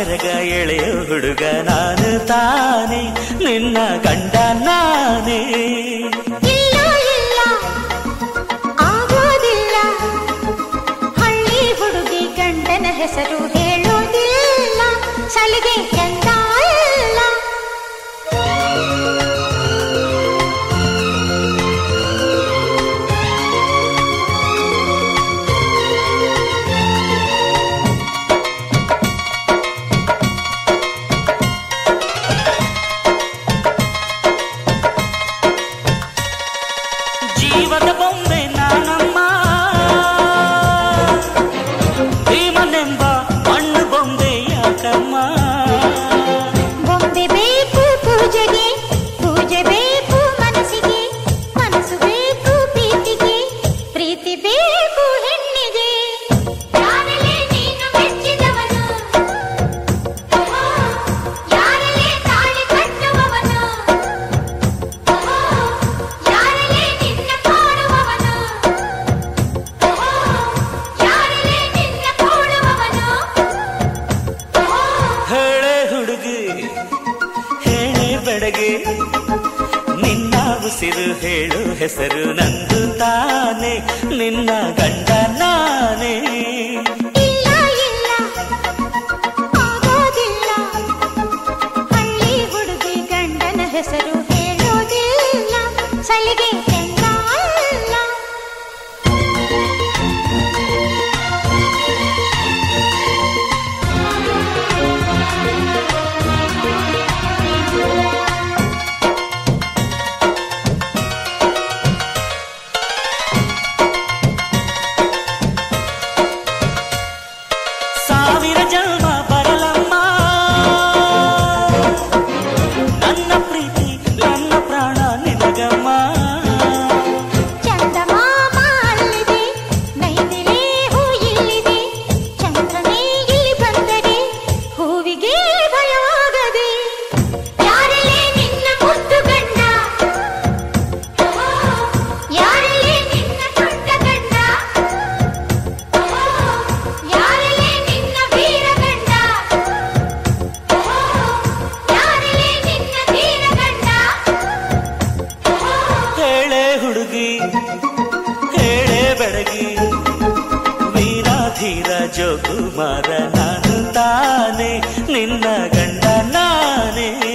ಸೆರಗ ಎಳೆಯೋ ಹುಡುಗ ನಾನು ತಾನೇ ನಿನ್ನ ಗಂಡ ನಾನೇ ಇಲ್ಲ ಇಲ್ಲ ಆಗೋದಿಲ್ಲ ಹಳ್ಳಿ ಹುಡುಗಿ ಗಂಡನ ಹೆಸರು ಹೇಳೋದಿಲ್ಲ ಸಲಿಗೆ ಚಂದ ಇಲ್ಲ ಜೀವದ ಬೊಂಬೆ ನಾನಮ್ಮ ಭೀಮನೆಂಬ ಮಣ್ಣು ಬೊಂಬೆ ಯಾಕಮ್ಮ ಬೊಂಬೆ ಬೇಕು ಪೂಜೆಗೆ ಪೂಜೆ ಬೇಕು ಮನಸ್ಸಿಗೆ ಮನಸ್ಸು ಬೇಕು ಪ್ರೀತಿಗೆ ಪ್ರೀತಿ ಬೇಕು ಹೆಣ್ಣಿಗೆ ಯಾರಲ್ಲೇ ನೀನು ಮೆಚ್ಚಿದವನು ಯಾರಲ್ಲೇ ತಾಳಿ ಕಟ್ಟುವವನು ಯಾರಲ್ಲೇ ನಿನ್ನ ಕಾಡುವವನು ಯಾರಲ್ಲೇ ನಿನ್ನ ಕೂಡುವವನು ಹೇಳೆ ಹುಡುಗಿ ಹೇಳೆ ಬೆಡಗೆ ನಿನ್ನ ಉಸಿರು ಹೇಳು ಹೆಸರು ನಂದು ತಾನೆ ನಿನ್ನ ಗಂಡ ನಾನೇ ಇಲ್ಲ ಇಲ್ಲ ಆಗೋದಿಲ್ಲ ಹಳ್ಳಿ ಹುಡುಗಿ ಗಂಡನ ಹೆಸರು ಹೇಳೋದಿಲ್ಲ ಸಲಿಗೆ ಚೆಂದ ಅಲ್ಲ ಸಾವಿರ ಜನ್ಮ ಬರಲಮ್ಮ ನನ್ನ ಪ್ರೀತಿ ನನ್ನ ಪ್ರಾಣ ನಿನಗಮ್ಮ ಚಂದಮಾಮ ಅಲ್ಲಿದೆ ನೈದಿಲೆ ಹೂ ಇಲ್ಲಿದೆ ಚಂದ್ರನೇ ಇಲ್ಲಿ ಬಂದರೆ ಹೂವಿಗೆ ಭಯವಾಗದೆ ಯಾರಲ್ಲೇ ನಿನ್ನ ಮುದ್ದು ಗಂಡ ಯಾರಲ್ಲೇ ನಿನ್ನ ದೊಡ್ಡ ಗಂಡ ಯಾರಲ್ಲೇ ನಿನ್ನ ವೀರ ಗಂಡ ಯಾರಲ್ಲೇ ನಿನ್ನ ಧೀರ ಗಂಡ ಹೇಳೆ ಹುಡುಗಿ ಹೇಳೆ ಬೆಡಗಿ ವೀರಾಧೀರ ಜೋಕುಮಾರ ನಾನು ತಾನೆ ನಿನ್ನ ಗಂಡ ನಾನೇ